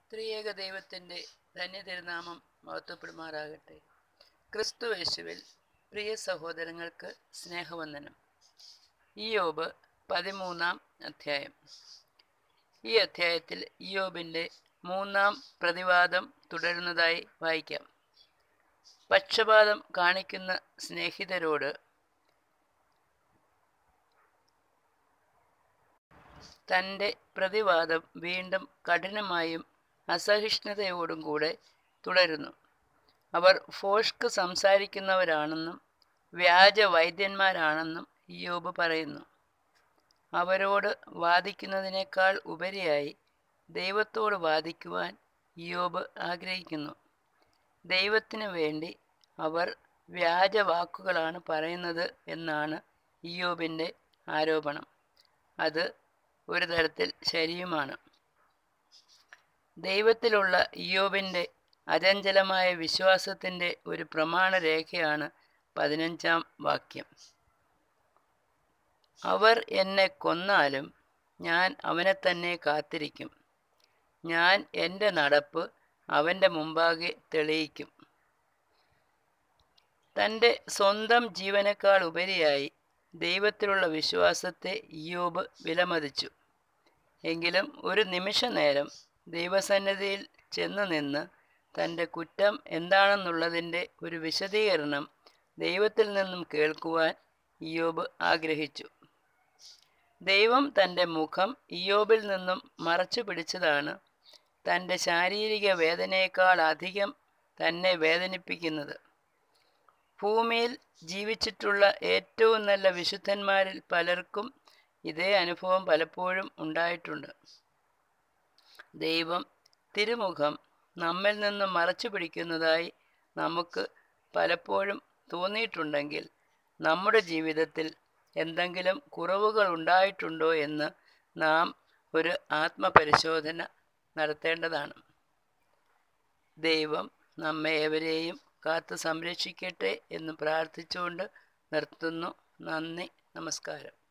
ത്രിയേക ദൈവത്തിൻ്റെ ധന്യതിരുനാമം മഹത്വപ്പെടുമാറാകട്ടെ ക്രിസ്തു യേശുവിൽ പ്രിയ സഹോദരങ്ങൾക്ക് സ്നേഹവന്ദനം ഇയോബ് പതിമൂന്നാം അധ്യായം ഈ അധ്യായത്തിൽ ഇയോബിൻ്റെ മൂന്നാം പ്രതിവാദം തുടരുന്നതായി വായിക്കാം പക്ഷപാതം കാണിക്കുന്ന സ്നേഹിതരോട് തൻ്റെ പ്രതിവാദം വീണ്ടും കഠിനമായും അസഹിഷ്ണുതയോടും കൂടെ തുടരുന്നു അവർ ഫോഷ്ക്ക് സംസാരിക്കുന്നവരാണെന്നും വ്യാജ വൈദ്യന്മാരാണെന്നും ഇയോബ് പറയുന്നു അവരോട് വാദിക്കുന്നതിനേക്കാൾ ഉപരിയായി ദൈവത്തോട് വാദിക്കുവാൻ ഇയോബ് ആഗ്രഹിക്കുന്നു ദൈവത്തിനു വേണ്ടി അവർ വ്യാജ വാക്കുകളാണ് പറയുന്നത് എന്നാണ് ഇയോബിൻ്റെ ആരോപണം അത് ഒരു തരത്തിൽ ശരിയുമാണ് ദൈവത്തിലുള്ള ഇയോബിൻ്റെ അചഞ്ചലമായ വിശ്വാസത്തിൻ്റെ ഒരു പ്രമാണരേഖയാണ് പതിനഞ്ചാം വാക്യം അവർ എന്നെ കൊന്നാലും ഞാൻ അവനെ തന്നെ കാത്തിരിക്കും ഞാൻ എൻ്റെ നടപ്പ് അവൻ്റെ മുമ്പാകെ തെളിയിക്കും തൻ്റെ സ്വന്തം ജീവനേക്കാൾ ഉപരിയായി ദൈവത്തിലുള്ള വിശ്വാസത്തെ ഇയോബ് വിലമതിച്ചു എങ്കിലും ഒരു നിമിഷ നേരം ദൈവസന്നിധിയിൽ ചെന്ന് നിന്ന് തൻ്റെ കുറ്റം എന്താണെന്നുള്ളതിൻ്റെ ഒരു വിശദീകരണം ദൈവത്തിൽ നിന്നും കേൾക്കുവാൻ ഇയോബ് ആഗ്രഹിച്ചു ദൈവം തൻ്റെ മുഖം ഇയോബിൽ നിന്നും മറച്ചു പിടിച്ചതാണ് തൻ്റെ ശാരീരിക വേദനയേക്കാൾ അധികം തന്നെ വേദനിപ്പിക്കുന്നത് ഭൂമിയിൽ ജീവിച്ചിട്ടുള്ള ഏറ്റവും നല്ല വിശുദ്ധന്മാരിൽ പലർക്കും ഇതേ അനുഭവം പലപ്പോഴും ഉണ്ടായിട്ടുണ്ട് ദൈവം തിരുമുഖം നമ്മിൽ നിന്ന് മറച്ചു പിടിക്കുന്നതായി നമുക്ക് പലപ്പോഴും തോന്നിയിട്ടുണ്ടെങ്കിൽ നമ്മുടെ ജീവിതത്തിൽ എന്തെങ്കിലും കുറവുകൾ ഉണ്ടായിട്ടുണ്ടോ എന്ന് നാം ഒരു ആത്മപരിശോധന നടത്തേണ്ടതാണ് ദൈവം നമ്മെ ഏവരെയും കാത്തു സംരക്ഷിക്കട്ടെ എന്ന് പ്രാർത്ഥിച്ചുകൊണ്ട് നിർത്തുന്നു നന്ദി നമസ്കാരം